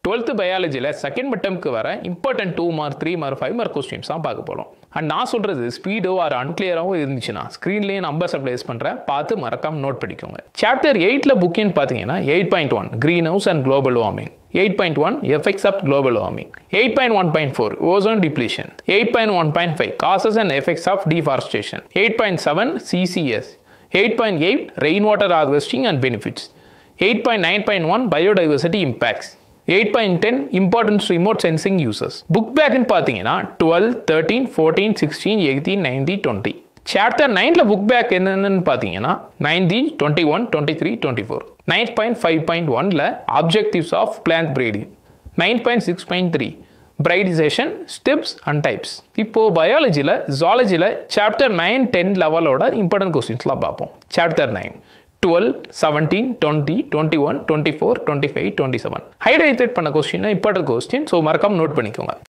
twelfth பயாலஜியில் second மிட்டம்க்கு வர important two mark three mark five mark questions தான் பார்க்க போகிறோம் அண்ட் நான் சொல்கிறது ஸ்பீடோ ஆர் அன்கிளியராகவும் இருந்துச்சுன்னா ஸ்க்ரீன்லேயே நம்பர்ஸ் ப்ளேஸ் பண்ணுறேன் பார்த்து மறக்காம நோட் பண்ணிக்கோங்க சாப்டர் எயிட்டில் புக்கின்னு பார்த்தீங்கன்னா eight point one greenhouse and global warming eight point one effects of global warming eight point one point four ozone depletion eight point one point five causes and effects of deforestation eight point seven CCS eight point eight rainwater harvesting and benefits eight point nine point one biodiversity impacts eight point ten importance remote sensing uses book பேக்னு பார்த்தீங்கன்னா twelve thirteen fourteen sixteen eighteen ninety twenty chapter நைனில் book back என்னென்னு பார்த்தீங்கன்னா ninety twenty one twenty three twenty four nine point five point ஒனில் objectives of plant breeding nine point six point three hybridization steps and types இப்போது பயாலஜியில் ஜாலஜியில் chapter nine ten லெவலோட important கொஸ்டின்ஸ்லாம் பார்ப்போம் chapter nine twelve seventeen twenty twenty one twenty four twenty five twenty seven highlighted பண்ண question important question so மறக்காம note பண்ணிக்கோங்க